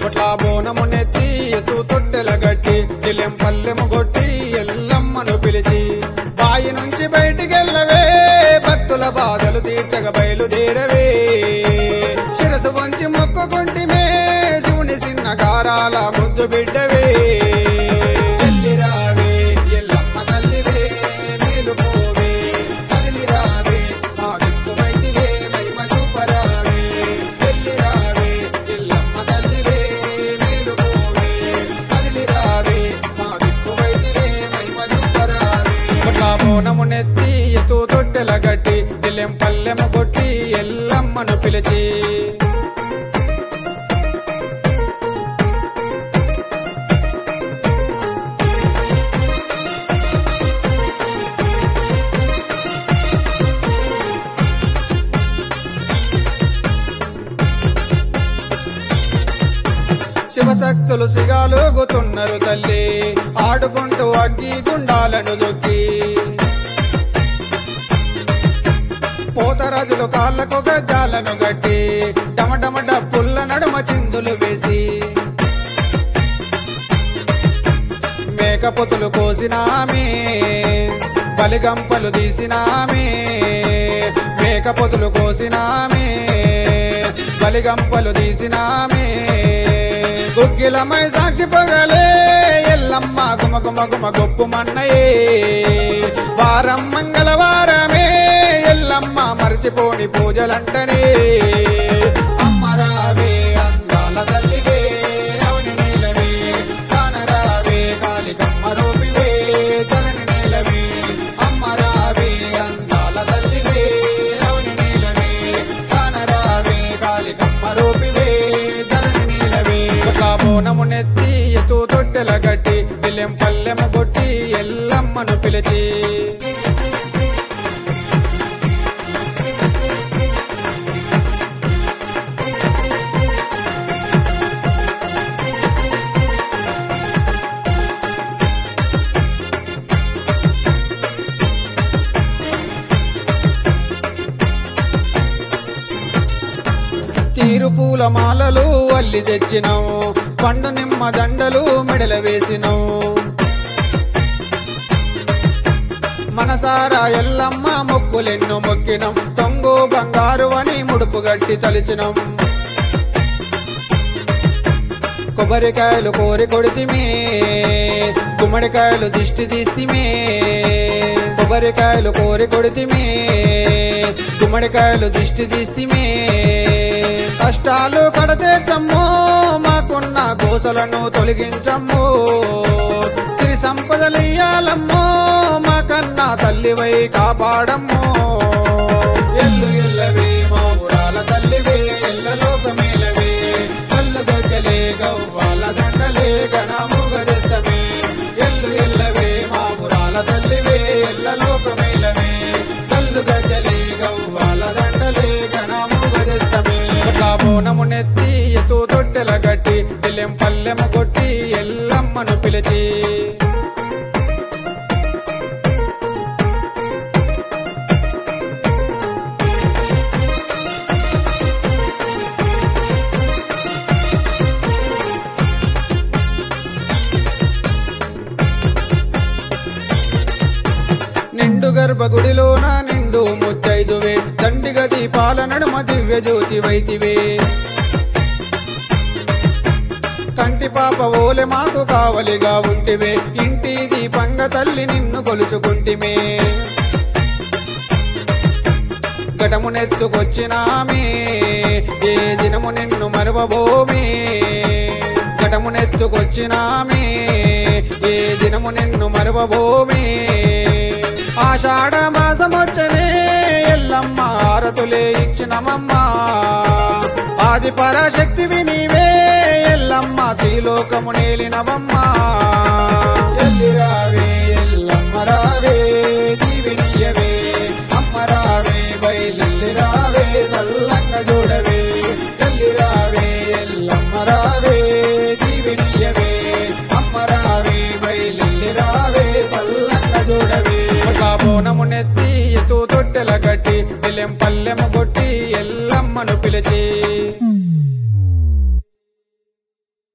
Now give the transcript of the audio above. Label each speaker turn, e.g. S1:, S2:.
S1: పుట్లా బోనము నెత్తి ఎత్తు తొట్టెల గట్టి చిలెం పల్లెము కొట్టి ఎల్లమ్మను పిలిచి బాయి నుంచి బయటికెళ్ళవే భక్తుల బాధలు తీర్చగ బయలుదేరవే శిరసు వంచి మొక్కుకుంటిమే శివుని చిన్న కారాల ముద్దు బిడ్డవే ఎల్లిరావే ఎల్లమ్మ తల్లివే మేలుకోవే కదిలిరావే మా దిక్కువైతివే మహిమ చూపరావే ఎల్లిరావే ఎల్లమ్మ తల్లివే మేలుకోవే కదిలిరావే మా దిక్కువైతివే మహిమ చూపరావే పుట్లా బోనము నెత్తి ఎత్తు తొట్టెల గట్టి నిలెం పల్లెము కొట్టి ఎల్లమ్మను పిలిచి శివశక్తులు సిగాలుగుతున్నారు తల్లి ఆడుకుంటూ అగ్గి గుండాలను దొక్కి పోతరాజులు కాళ్ళకు గజ్జాలను గట్టి డమడమ డప్పుల్ల నడుమ చిందులు వేసి మేకపోతులు కోసినామే బలిగంపలు తీసినామే మేకపోతులు కోసినామే బలిగంపలు తీసినామే గుగ్గిలమై సాక్షి పొగలే ఎల్లమ్మ గుమ గుమ గుమ గొప్పు మన్నయే వారం మంగళవారమే ఎల్లమ్మ మరచిపోని పూజలంటనే అమ్మరావే అందాల తల్లివే అవని నీలవే కానరావే కాలికమ్మ రూపివే ధరణి నీలవే అమ్మరావే అందాల తల్లివే అవని నీలవే కానరావే కాలికమ్మ రూపివే ధరణి నీలవే బోనము నెత్తి ఎత్తు తొట్టెల గట్టి పిల్లెం పల్లెము కొట్టి ఎల్లమ్మను పిలిచి తీరు పూల మాలలు అల్లి తెచ్చినావు పండు నిమ్మ దండలు మెడల వేసినావు మనసారా ఎల్లమ్మ మొక్కులెన్నో మొక్కినం తొంగు బంగారు అని ముడుపు గట్టి తలిచినం కొబ్బరికాయలు కోరి కొడితిమే గుమ్మడికాయలు దిష్టి తీసిమే కొబ్బరికాయలు కోరి కొడితిమే గుమ్మడికాయలు దిష్టి తీసిమే కష్టాలు కడతీర్చమ్మో మాకున్న గోసలను తొలగించమ్మో సిరి సంపదలియాలమ్మో మాకన్నా తల్లివై కాపాడమ్మో ఎల్లు ఎల్లవే మా ఊరాల తల్లివే ఎల్లలోకమేలవే కళ్ళు గజ్జలే గవ్వాల దండలే గణముగదిస్తమే ఎల్లు ఎల్లవే మా ఊరాల తల్లివే ఎల్లలోకమేలవే కళ్ళు గజ్జలే గవ్వాల దండలే గణముగదిస్తమే అట్లా బోనము నెత్తి ఎత్తు తొట్టెల గట్టి పిల్లెం పల్లెము కొట్టి ఎల్లమ్మను పిలిచి నిండు గర్భగుడిలోన నిండు ముత్తైదువే దండిగ దీపాల నడుమ దివ్య జ్యోతి వైతివే కంటి పాప ఓలె మాకు కావలిగా ఉంటివే ఇంటి దీపంగ తల్లి నిన్ను కొలుచుకుంటిమే ఘటమునెత్తుకొచ్చినామే ఏ దినము నిన్ను మరువబోమే ఘటమునెత్తుకొచ్చినామే ఏ దినము నిన్ను మరువబోమే ఆషాఢ మాసమొచ్చనే ఎల్లమ్మ ఆరతులే ఇచ్చినమమ్మా ఆది పరాశక్తివి నీవే ఎల్లమ్మ త్రిలోకము నేలినవమ్మా ఎల్లిరావే ఎల్లమ్మ రావే దీవినియవే అమ్మ రావే బయలెల్లిరావే సల్లంగా చూడవే ఎల్లిరావే ఎల్లమ్మ రావే దీవినియవే అమ్మ రావే బయలెల్లిరావే సల్లంగా చూడవే అట్లా బోనము నెత్తి ఎత్తు తొట్టెల గట్టి పిల్లెం పల్లెము కొట్టి ఎల్లమ్మను పిలిచి